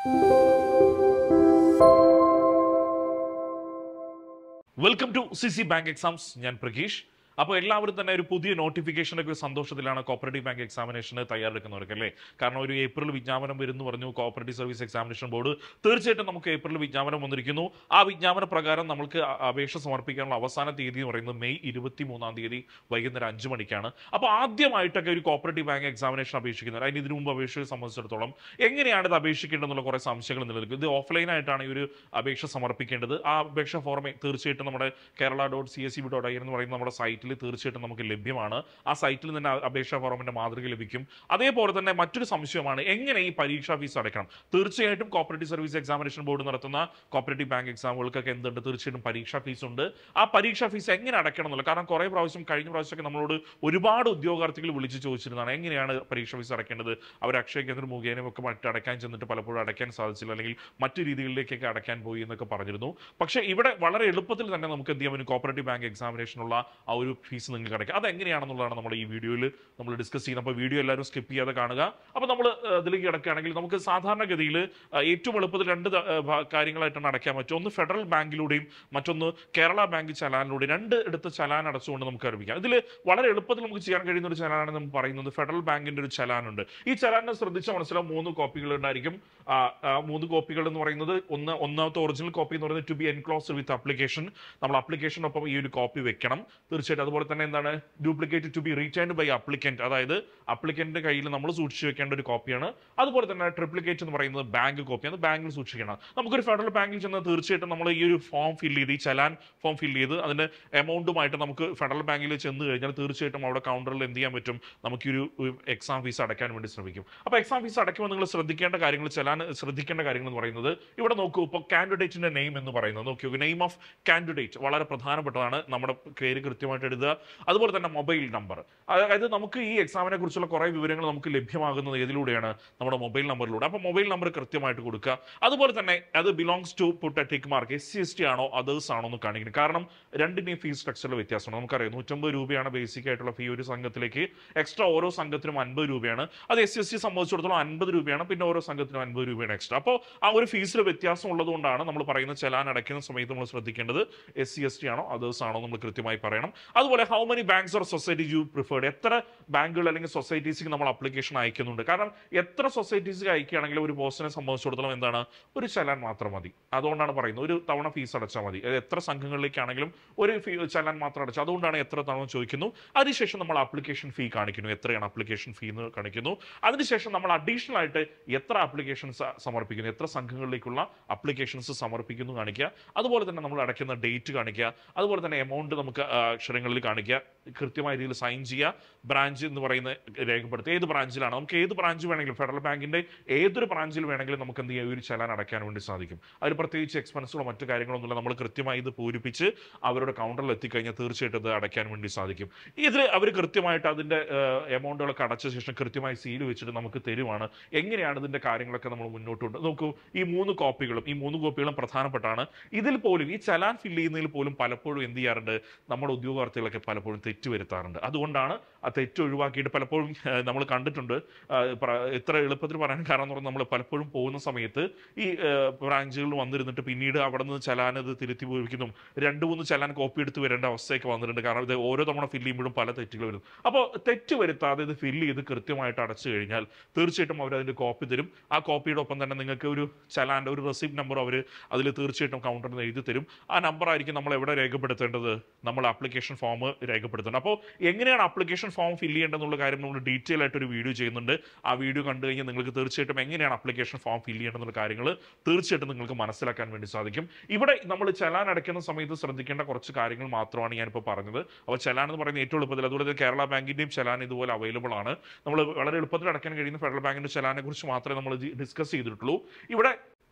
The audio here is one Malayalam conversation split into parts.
welcome to C C bank exams ഞാൻ പ്രകീഷ് അപ്പോൾ എല്ലാവരും തന്നെ ഒരു പുതിയ നോട്ടിഫിക്കേഷനൊക്കെ ഒരു സന്തോഷത്തിലാണ് കോപ്പറേറ്റീവ് ബാങ്ക് എക്സാമിനേഷന് തയ്യാറെടുക്കുന്നവർക്ക് അല്ലേ കാരണം ഒരു ഏപ്രിൽ വിജ്ഞാപനം വരുന്നു പറഞ്ഞു കോപ്പറേറ്റീവ് സർവീസ് എക്സാമിനേഷൻ ബോർഡ് തീർച്ചയായിട്ടും നമുക്ക് ഏപ്രിൽ വിജ്ഞാപനം വന്നിരിക്കുന്നു ആ വിജ്ഞാപന പ്രകാരം നമുക്ക് അ- അപേക്ഷ സമർപ്പിക്കാനുള്ള അവസാന തീയതി എന്ന് പറയുന്നത് മെയ് ഇരുപത്തി മൂന്നാം തീയതി വൈകുന്നേരം അഞ്ച് മണിക്കാണ് അപ്പോൾ ആദ്യമായിട്ടൊക്കെ ഒരു കോപ്പറേറ്റീവ് ബാങ്ക് എക്സാമിനേഷൻ അപേക്ഷിക്കുന്നവർ അതിന് ഇതിനു മുമ്പ് അപേക്ഷയെ സംബന്ധിച്ചിടത്തോളം എങ്ങനെയാണ് ഇത് അപേക്ഷിക്കേണ്ടതെന്നുള്ള കുറേ സംശയങ്ങൾ നിലനിൽക്കും ഇത് ഓഫ്ലൈൻ ആയിട്ടാണ് ഈ ഒരു അപേക്ഷ സമർപ്പിക്കേണ്ടത് ആ അപേക്ഷ ഫോറം തീർച്ചയായിട്ടും നമ്മുടെ Kerala dot C S C B dot I എന്ന് പറയുന്ന നമ്മുടെ സൈറ്റിൽ തീർച്ചയായിട്ടും നമുക്ക് ലഭ്യമാണ് ആ സൈറ്റിൽ തന്നെ ആ അപേക്ഷാ ഫോറമിന്റെ മാതൃക ലഭിക്കും അതേപോലെ തന്നെ മറ്റൊരു സംശയമാണ് എങ്ങനെ ഈ പരീക്ഷാ ഫീസ് അടയ്ക്കണം തീർച്ചയായിട്ടും കോപ്പറേറ്റീവ് സർവീസ് എക്സാമിനേഷൻ ബോർഡ് നടത്തുന്ന കോപ്പറേറ്റീവ് ബാങ്ക് എക്സാമുകൾക്കൊക്കെ എന്തുണ്ട് തീർച്ചയായിട്ടും പരീക്ഷാ ഫീസ് ഉണ്ട് ആ പരീക്ഷാ ഫീസ് എങ്ങനെ അടയ്ക്കണം എന്നുള്ളത് കാരണം കുറേ പ്രാവശ്യം കഴിഞ്ഞ പ്രാവശ്യമൊക്കെ നമ്മളോട് ഒരുപാട് ഉദ്യോഗാർത്ഥികൾ വിളിച്ച് ചോദിച്ചിരുന്നതാണ് എങ്ങനെയാണ് പരീക്ഷാ ഫീസ് അടയ്ക്കേണ്ടത് അവർ അക്ഷയ കേന്ദ്രം മുഖേന ഒക്കെ മറ്റ് അടയ്ക്കാൻ ചെന്നിട്ട് പലപ്പോഴും അടയ്ക്കാൻ സാധിച്ചില്ല അല്ലെങ്കിൽ മറ്റു രീതികളിലേക്കൊക്കെ അടയ്ക്കാൻ പോയി എന്നൊക്കെ പറഞ്ഞിരുന്നു പക്ഷേ ഇവിടെ വളരെ എളുപ്പത്തിൽ തന്നെ നമുക്ക് എന്ത് ചെയ്യാൻ പറ്റും കോപ്പറേറ്റീവ് ബാങ്ക് എക്സാമിനേഷനുള്ള ആ ഒരു ഫീസ് നിങ്ങൾക്ക് അടയ്ക്കാം അത് എങ്ങനെയാണെന്നുള്ളതാണ് നമ്മൾ ഈ വീഡിയോയിൽ നമ്മൾ ഡിസ്കസ് ചെയ്യുന്നത് അപ്പോൾ വീഡിയോ എല്ലാവരും സ്കിപ്പ് ചെയ്യാതെ കാണുക അപ്പോൾ നമ്മൾ അതിലേക്ക് കിടക്കുകയാണെങ്കിൽ നമുക്ക് സാധാരണഗതിയിൽ ഏറ്റവും എളുപ്പത്തിൽ രണ്ട് ത- ആ, ഭാ- കാര്യങ്ങളായിട്ടാണ് അടയ്ക്കാൻ പറ്റും ഒന്ന് ഫെഡറൽ ബാങ്കിലൂടെയും മറ്റൊന്ന് കേരള ബാങ്ക് ചലാനിലൂടെയും രണ്ട് എടുത്ത് ചലാൻ അടച്ചുകൊണ്ട് നമുക്ക് ആരംഭിക്കാം ഇതിൽ വളരെ എളുപ്പത്തിൽ നമുക്ക് ചെയ്യാൻ കഴിയുന്ന ഒരു ചലാനാണ് നമ്മൾ പറയുന്നത് ഫെഡറൽ ബാങ്കിന്റെ ഒരു ചലാനുണ്ട് ഈ ചലാനെ ശ്രദ്ധിച്ച മനസ്സിലാവും മൂന്ന് കോപ്പികൾ ഉണ്ടായിരിക്കും ആ, ആ, മൂന്ന് കോപ്പികൾ എന്ന് പറയുന്നത് ഒന്ന് ഒന്നാമത്തെ ഒറിജിനൽ കോപ്പി എന്ന് പറയുന്നത് to be enclosed with application നമ്മൾ അപ്ലിക്കേഷനൊപ്പം ഈ ഒരു കോപ്പി വെക്കണം തീർച്ചയായിട്ടും അതുപോലെ തന്നെ എന്താണ് duplicate to be returned by applicant അതായത് അപ്ലിക്കന്റിന്റെ കയ്യിൽ നമ്മൾ സൂക്ഷിച്ചു വെക്കേണ്ട ഒരു കോപ്പിയാണ് അതുപോലെ തന്നെ ട്രിപ്ലിക്കേറ്റ് എന്ന് പറയുന്നത് ബാങ്ക് കോപ്പി അത് ബാങ്കിൽ സൂക്ഷിക്കണം നമുക്കൊരു ഫെഡറൽ ബാങ്കിൽ ചെന്ന് തീർച്ചയായിട്ടും നമ്മൾ ഈ ഒരു ഫോം ഫില്ല് ചെയ്ത് ഈ ചലാൻ ഫോം ഫില്ല് ചെയ്ത് അതിന്റെ എമൗണ്ടുമായിട്ട് നമുക്ക് ഫെഡറൽ ബാങ്കിൽ ചെന്ന് കഴിഞ്ഞാൽ തീർച്ചയായിട്ടും അവിടെ കൗണ്ടറിൽ എന്ത് ചെയ്യാൻ പറ്റും നമുക്ക് ഈ ഒരു എക്സാം ഫീസ് അടയ്ക്കാൻ വേണ്ടി ശ്രമിക്കും അപ്പോൾ എക്സാം ഫീസ് അടയ്ക്കുമ്പോൾ നിങ്ങൾ ശ്രദ്ധിക്കേണ്ട കാര്യങ്ങൾ ചലാൻ ശ്രദ്ധിക്കേണ്ട കാര്യങ്ങൾ എന്ന് പറയുന്നത് ഇവിടെ നോക്കൂ ഇപ്പോൾ കാൻഡിഡേറ്റിന്റെ നെയിം എന്ന് പറയുന്നത് നോക്കൂ നെയിം ഓഫ് കാൻഡിഡേറ്റ് വളരെ പ്രധാനപ്പെട്ടതാണ് നമ്മുടെ പേര് കൃത്യമായിട്ട് എഴുതുക അതുപോലെ തന്നെ മൊബൈൽ നമ്പർ അതായത് നമുക്ക് ഈ എക്സാമിനെ കുറിച്ചുള്ള കുറേ വിവരങ്ങൾ നമുക്ക് ലഭ്യമാകുന്നത് ഏതിലൂടെയാണ് നമ്മുടെ മൊബൈൽ നമ്പറിലൂടെ അപ്പോൾ മൊബൈൽ നമ്പർ കൃത്യമായിട്ട് കൊടുക്കുക അതുപോലെ തന്നെ അത് belongs to put a tick mark S C S T ആണോ അതേഴ്സ് ആണോ എന്ന് കാണിക്കുന്നത് കാരണം രണ്ടിന്റെയും ഫീസ് സ്ട്രക്ചറിൽ വ്യത്യാസമാണ് നമുക്കറിയാം നൂറ്റമ്പത് രൂപയാണ് ബേസിക് ആയിട്ടുള്ള ഫീ ഒരു സംഘത്തിലേക്ക് എക്സ്ട്രാ ഓരോ സംഘത്തിനും അൻപത് രൂപയാണ് അത് എസ് സി എസ് ടി സംബന്ധിച്ചിടത്തോളം അൻപത് രൂപയാണ് പിന്നെ ഓരോ സംഘത്തിനും അൻപത് രൂപയാണ് എക്സ്ട്രാ അപ്പോൾ ആ ഒരു ഫീസിൽ വ്യത്യാസം ഉള്ളതുകൊണ്ടാണ് നമ്മൾ പറയുന്ന ചലാൻ അടയ്ക്കുന്ന സമയത്ത് നമ്മൾ ശ്രദ്ധിക്കേണ്ടത് എസ് സി എസ് ടി ആണോ അതേഴ്സ് ആണോ നമ്മൾ കൃത്യമായി പറയണം അതുപോലെ how many banks or societies you preferred എത്ര ബാങ്കുകൾ അല്ലെങ്കിൽ സൊസൈറ്റീസിക്ക് നമ്മൾ അപ്ലിക്കേഷൻ അയക്കുന്നുണ്ട് കാരണം എത്ര സൊസൈറ്റീസിക്ക് അയക്കുകയാണെങ്കിൽ ഒരു പോസ്റ്റിനെ സംബന്ധിച്ചിടത്തോളം എന്താണ് ഒരു ചലാൻ മാത്രം മതി അതുകൊണ്ടാണ് പറയുന്നത് ഒരു തവണ ഫീസ് അടച്ചാൽ മതി അത് എത്ര സംഘങ്ങളിലേക്കാണെങ്കിലും ഒരു ഫീ ചലാൻ മാത്രം അടച്ചു അതുകൊണ്ടാണ് എത്ര തവണ ചോദിക്കുന്നു അതിനുശേഷം നമ്മൾ ആപ്ലിക്കേഷൻ ഫീ കാണിക്കുന്നു എത്രയാണ് ആപ്ലിക്കേഷൻ ഫീ എന്ന് കാണിക്കുന്നു അതിനുശേഷം നമ്മൾ അഡീഷണൽ ആയിട്ട് എത്ര ആപ്ലിക്കേഷൻസ് സമർപ്പിക്കുന്നു എത്ര സംഘങ്ങളിലേക്കുള്ള അപ്ലിക്കേഷൻസ് സമർപ്പിക്കുന്നു കാണിക്കുക അതുപോലെ തന്നെ നമ്മൾ അടയ്ക്കുന്ന ഡേറ്റ് കാണിക്കുക അതുപോലെ തന്നെ എമൗണ്ട് നമുക്ക് ആ, അക്ഷരങ്ങളിൽ കാണിക്കുക കൃത്യമായ രീതിയിൽ സൈൻ ചെയ്യുക ബ്രാഞ്ച് എന്ന് പറയുന്ന രേഖപ്പെടുത്തുക ഏത് ബ്രാഞ്ചിലാണ് നമുക്ക് ഏത് ബ്രാഞ്ച് വേണമെങ്കിലും ഫെഡറൽ ബാങ്കിന്റെ ഏതൊരു ബ്രാഞ്ചിൽ വേണമെങ്കിലും നമുക്ക് എന്ത് ചെയ്യാം ഈ ഒരു ചലാൻ അടയ്ക്കാൻ വേണ്ടി സാധിക്കും അതിൽ പ്രത്യേകിച്ച് എക്സ്പെൻസുകളോ മറ്റു കാര്യങ്ങളൊന്നുമില്ല നമ്മൾ കൃത്യമായി ഇത് പൂരിപ്പിച്ച് അവരുടെ കൗണ്ടറിൽ എത്തിക്കഴിഞ്ഞാൽ തീർച്ചയായിട്ടും ഇത് അടയ്ക്കാൻ വേണ്ടി സാധിക്കും ഇതിൽ അവർ കൃത്യമായിട്ട് അതിന്റെ എമൗണ്ടുകളൊക്കെ അടച്ച ശേഷം കൃത്യമായി സീൽ വെച്ചിട്ട് നമുക്ക് തരുവാണ് എങ്ങനെയാണ് ഇതിന്റെ കാര്യങ്ങളൊക്കെ നമ്മൾ മുന്നോട്ട് കൊണ്ട് നോക്കൂ ഈ മൂന്ന് കോപ്പികളും ഈ മൂന്ന് കോപ്പികളും പ്രധാനപ്പെട്ടാണ് ഇതിൽ പോലും ഈ ചലാൻ ഫില്ല് ചെയ്യുന്നതിൽ പോലും പലപ്പോഴും എന്ത് ചെയ്യാറുണ്ട് നമ്മുടെ ഉദ്യോഗാർത്ഥികളൊക്കെ പലപ്പോഴും തെറ്റ് വരുത്താറുണ്ട് അതുകൊണ്ടാണ് ആ തെറ്റ് ഒഴിവാക്കിയിട്ട് പലപ്പോഴും നമ്മൾ കണ്ടിട്ടുണ്ട് ആ, പ്ര- ഇത്ര എളുപ്പത്തിൽ പറയാൻ കാരണം എന്ന് പറഞ്ഞാൽ നമ്മൾ പലപ്പോഴും പോകുന്ന സമയത്ത് ഈ ബ്രാഞ്ചുകളിൽ വന്നിരുന്നിട്ട് പിന്നീട് അവിടെ നിന്ന് ചലാൻ ഇത് തിരുത്തി പൂരിപ്പിക്കുന്നു രണ്ട് മൂന്ന് ചലാൻ കോപ്പി എടുത്ത് വരേണ്ട അവസ്ഥയൊക്കെ വന്നിട്ടുണ്ട് കാരണം ഇത് ഓരോ തവണ ഫില്ല് ചെയ്യുമ്പോഴും പല തെറ്റുകൾ വരും അപ്പോൾ തെറ്റ് വരുത്താതെ ഇത് ഫില്ല് ചെയ്ത് കൃത്യമായിട്ട് അടച്ചു കഴിഞ്ഞാൽ തീർച്ചയായിട്ടും അവർ അതിൻ്റെ കോപ്പി തരും ആ കോപ്പിയുടെ ഒപ്പം തന്നെ നിങ്ങൾക്ക് ഒരു ചലാൻ്റെ ഒരു റെസിപ്റ്റ് നമ്പർ അവർ അതിൽ തീർച്ചയായിട്ടും കൗണ്ടറിൽ നിന്ന് എഴുതി തരും ആ നമ്പർ ആയിരിക്കും നമ്മൾ എവിടെ രേഖപ്പെടുത്തേണ്ടത് നമ്മൾ ആപ്ലിക്കേഷൻ ഫോം രേഖപ്പെടുത്തേണ്ടത് അപ്പോൾ എങ്ങനെയാണ് ആപ്ലിക്കേഷൻ ഫോം ഫില്ല് ചെയ്യേണ്ടതെന്നുള്ള കാര്യം നമ്മൾ ഡീറ്റെയിൽ ആയിട്ട് ഒരു വീഡിയോ ചെയ്യുന്നുണ്ട് ആ വീഡിയോ കണ്ടു കഴിഞ്ഞാൽ നിങ്ങൾക്ക് തീർച്ചയായിട്ടും എങ്ങനെയാണ് ആപ്ലിക്കേഷൻ ഫോം ഫില്ല് ചെയ്യേണ്ടതെന്നുള്ള കാര്യങ്ങൾ തീർച്ചയായിട്ടും നിങ്ങൾക്ക് മനസ്സിലാക്കാൻ വേണ്ടി സാധിക്കും ഇവിടെ നമ്മൾ ചലാൻ അടയ്ക്കുന്ന സമയത്ത് ശ്രദ്ധിക്കേണ്ട കുറച്ച് കാര്യങ്ങൾ മാത്രമാണ് ഞാനിപ്പോൾ പറഞ്ഞത് അപ്പോൾ ചലാൻ എന്ന് പറയുന്നത് ഏറ്റവും എളുപ്പത്തിൽ അതുപോലെ തന്നെ കേരള ബാങ്കിന്റെയും ചലാൻ ഇതുപോലെ അവൈലബിൾ ആണ് നമ്മൾ വളരെ എളുപ്പത്തിൽ അടയ്ക്കാൻ കഴിയുന്ന ഫെഡറൽ ബാങ്കിന്റെ ചലാനെ കുറിച്ച് മാത്രമേ നമ്മൾ ഡിസ്കസ് ചെയ്തിട്ടുള്ളൂ ഇവിടെ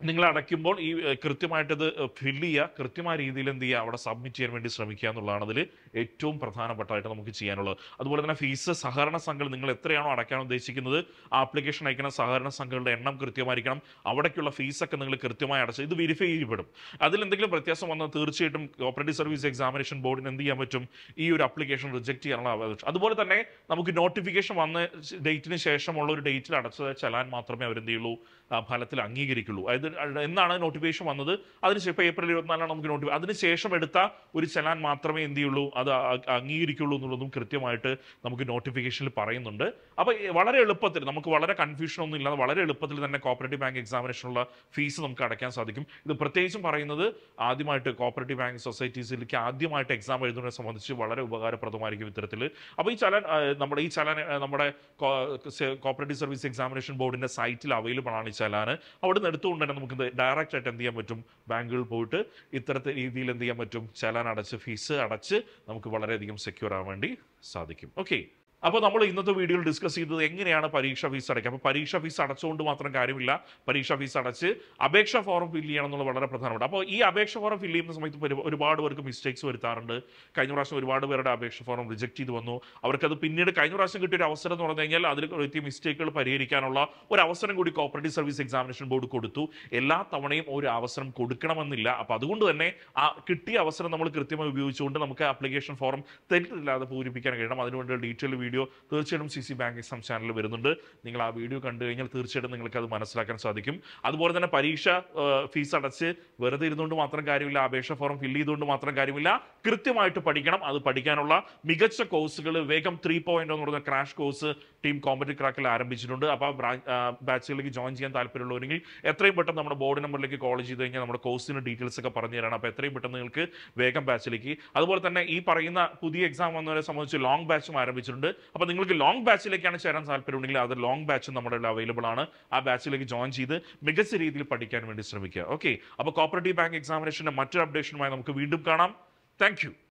നിങ്ങൾ അടയ്ക്കുമ്പോൾ ഈ ഏഹ്, കൃത്യമായിട്ട് ഇത് ഫില്ല് ചെയ്യുക കൃത്യമായ രീതിയിൽ എന്ത് ചെയ്യുക അവിടെ സബ്മിറ്റ് ചെയ്യാൻ വേണ്ടി ശ്രമിക്കുക എന്നുള്ളതാണ് അതിൽ ഏറ്റവും പ്രധാനപ്പെട്ടായിട്ട് നമുക്ക് ചെയ്യാനുള്ളത് അതുപോലെ തന്നെ ഫീസ് സഹകരണ സംഘങ്ങൾ നിങ്ങൾ എത്രയാണോ അടയ്ക്കാൻ ഉദ്ദേശിക്കുന്നത് ആ ആപ്ലിക്കേഷൻ അയക്കുന്ന സഹകരണ സംഘങ്ങളുടെ എണ്ണം കൃത്യമായിരിക്കണം അവിടേക്കുള്ള ഫീസൊക്കെ നിങ്ങൾ കൃത്യമായി അടച്ച് ഇത് വെരിഫൈ ചെയ്യപ്പെടും അതിൽ എന്തെങ്കിലും വ്യത്യാസം വന്നാൽ തീർച്ചയായിട്ടും കോപ്പറേറ്റീവ് സർവീസ് എക്സാമിനേഷൻ ബോർഡിന് എന്ത് ചെയ്യാൻ പറ്റും ഈ ഒരു ആപ്ലിക്കേഷൻ റിജക്ട് ചെയ്യാനുള്ള അവകാശം അതുപോലെ തന്നെ നമുക്ക് നോട്ടിഫിക്കേഷൻ വന്ന ഡേറ്റിന് ശേഷമുള്ള ഒരു ഡേറ്റിൽ അടച്ച ചലാൻ മാത്രമേ അവർ എന്ത് ചെയ്യുള്ളൂ ആ ഫലത്തിൽ അംഗീകരിക്കുള്ളൂ അതായത് എന്നാണ് നോട്ടിഫിക്കേഷൻ വന്നത് അതിനുശേഷം ഇപ്പോൾ ഏപ്രിൽ ഇരുപത്തിനാലാണ് നമുക്ക് നോട്ടിഫിക്കേഷൻ അതിനുശേഷം എടുത്ത ഒരു ചലാൻ മാത്രമേ എന്ത് ചെയ്യുള്ളൂ അത് അ- അംഗീകരിക്കുള്ളൂ എന്നുള്ളതും കൃത്യമായിട്ട് നമുക്ക് നോട്ടിഫിക്കേഷനിൽ പറയുന്നുണ്ട് അപ്പോൾ വളരെ എളുപ്പത്തിൽ നമുക്ക് വളരെ കൺഫ്യൂഷൻ ഒന്നും ഇല്ലാതെ വളരെ എളുപ്പത്തിൽ തന്നെ കോപ്പറേറ്റീവ് ബാങ്ക് എക്സാമിനേഷനുള്ള ഫീസ് നമുക്ക് അടയ്ക്കാൻ സാധിക്കും ഇത് പ്രത്യേകിച്ചും പറയുന്നത് ആദ്യമായിട്ട് കോപ്പറേറ്റീവ് ബാങ്ക് സൊസൈറ്റീസിലേക്ക് ആദ്യമായിട്ട് എക്സാം എഴുതുന്നതിനെ സംബന്ധിച്ച് വളരെ ഉപകാരപ്രദമായിരിക്കും ഇത്തരത്തിൽ അപ്പോൾ ഈ ചലൻ ആ, നമ്മുടെ ഈ ചലൻ ആ, നമ്മുടെ കോപ്പറേറ്റീവ് സർവീസ് എക്സാമിനേഷൻ ബോർഡിന്റെ സൈറ്റിൽ അവൈലബിൾ ആണ് ഈ ചലാന് അവിടെ നിന്ന് എടുത്തുകൊണ്ട് തന്നെ നമുക്ക് ഡയറക്റ്റ് ആയിട്ട് എന്ത് ചെയ്യാൻ പറ്റും ബാങ്കുകളിൽ പോയിട്ട് ഇത്തരത്തിൽ രീതിയിൽ എന്ത് ചെയ്യാൻ പറ്റും ചലാൻ അടച്ച് ഫീസ് അടച്ച് നമുക്ക് വളരെയധികം സെക്യൂർ ആവാൻ വേണ്ടി സാധിക്കും ഓക്കെ അപ്പോൾ നമ്മൾ ഇന്നത്തെ വീഡിയോയിൽ ഡിസ്കസ് ചെയ്തത് എങ്ങനെയാണ് പരീക്ഷ ഫീസ് അടയ്ക്കുക അപ്പോൾ പരീക്ഷ ഫീസ് അടച്ചുകൊണ്ട് മാത്രം കാര്യമില്ല പരീക്ഷ ഫീസ് അടച്ച് അപേക്ഷ ഫോറം ഫില്ല് ചെയ്യണം എന്നുള്ള വളരെ പ്രധാനമാണ് അപ്പോൾ ഈ അപേക്ഷ ഫോറം ഫില്ല് ചെയ്യുന്ന സമയത്ത് ഒരു- ഒരുപാട് പേർക്ക് മിസ്റ്റേക്സ് വരുത്താറുണ്ട് കഴിഞ്ഞ പ്രാവശ്യം ഒരുപാട് പേരുടെ അപേക്ഷ ഫോറം റിജക്ട് ചെയ്ത് വന്നു അവർക്കത് പിന്നീട് കഴിഞ്ഞ പ്രാവശ്യം കിട്ടിയ ഒരു അവസരം എന്ന് പറഞ്ഞു കഴിഞ്ഞാൽ അതിൽ എത്തിയ മിസ്റ്റേക്കുകൾ പരിഹരിക്കാനുള്ള ഒരു അവസരം കൂടി കോപ്പറേറ്റീവ് സർവീസ് എക്സാമിനേഷൻ ബോർഡ് കൊടുത്തു എല്ലാ തവണയും ഒരു അവസരം കൊടുക്കണമെന്നില്ല അപ്പോൾ അതുകൊണ്ട് തന്നെ ആ കിട്ടിയ അവസരം നമ്മൾ കൃത്യമായി ഉപയോഗിച്ചുകൊണ്ട് നമുക്ക് ആപ്ലിക്കേഷൻ ഫോറം തെറ്റില്ലാതെ പൂരിപ്പിക്കാൻ കഴിയണം അതിനുവേണ്ടി ഡീറ്റെയിൽ വീഡിയോ തീർച്ചയായിട്ടും സി സി ബാങ്ക് എക്സാം ചാനലിൽ വരുന്നുണ്ട് നിങ്ങൾ ആ വീഡിയോ കണ്ടു കഴിഞ്ഞാൽ തീർച്ചയായിട്ടും നിങ്ങൾക്ക് അത് മനസ്സിലാക്കാൻ സാധിക്കും അതുപോലെ തന്നെ പരീക്ഷ ഫീസ് അടച്ച് വെറുതെ ഇരുന്നുകൊണ്ട് മാത്രം കാര്യമില്ല അപേക്ഷ ഫോറം ഫില്ല് ചെയ്തുകൊണ്ട് മാത്രം കാര്യമില്ല കൃത്യമായിട്ട് പഠിക്കണം അത് പഠിക്കാനുള്ള മികച്ച കോഴ്സുകൾ വേഗം ത്രീ പോയിന്റ് എന്ന് പറയുന്ന ക്രാഷ് കോഴ്സ് ടീം കോമ്പറ്റി ക്രാക്കിൽ ആരംഭിച്ചിട്ടുണ്ട് അപ്പോൾ ബാച്ചിലേക്ക് ജോയിൻ ചെയ്യാൻ താല്പര്യമുള്ളവരെങ്കിൽ എത്രയും പെട്ടെന്ന് നമ്മുടെ ബോർഡ് നമ്പറിലേക്ക് കോൾ ചെയ്ത് കഴിഞ്ഞാൽ നമ്മുടെ കോഴ്സിന് ഡീറ്റെയിൽസ് ഒക്കെ പറഞ്ഞു തരാണ് അപ്പോൾ എത്രയും പെട്ടെന്ന് നിങ്ങൾക്ക് വേഗം ബാച്ചിലേക്ക് അതുപോലെ തന്നെ ഈ പറയുന്ന പുതിയ എക്സാം വന്നവരെ സംബന്ധിച്ച് ലോങ് ബാച്ചും ആരംഭിച്ചിട്ടുണ്ട് അപ്പോൾ നിങ്ങൾക്ക് ലോങ് ബാച്ചിലേക്കാണ് ചേരാൻ താല്പര്യമുണ്ടെങ്കിൽ അത് ലോങ് ബാച്ച് നമ്മുടെ അവൈലബിൾ ആണ് ആ ബാച്ചിലേക്ക് ജോയിൻ ചെയ്ത് മികച്ച രീതിയിൽ പഠിക്കാൻ വേണ്ടി ശ്രമിക്കുക ഓക്കെ അപ്പോൾ കോപ്പറേറ്റീവ് ബാങ്ക് എക്സാമിനേഷന്റെ മറ്റൊരു അപ്ഡേഷനുമായി നമുക്ക് വീണ്ടും കാണാം താങ്ക്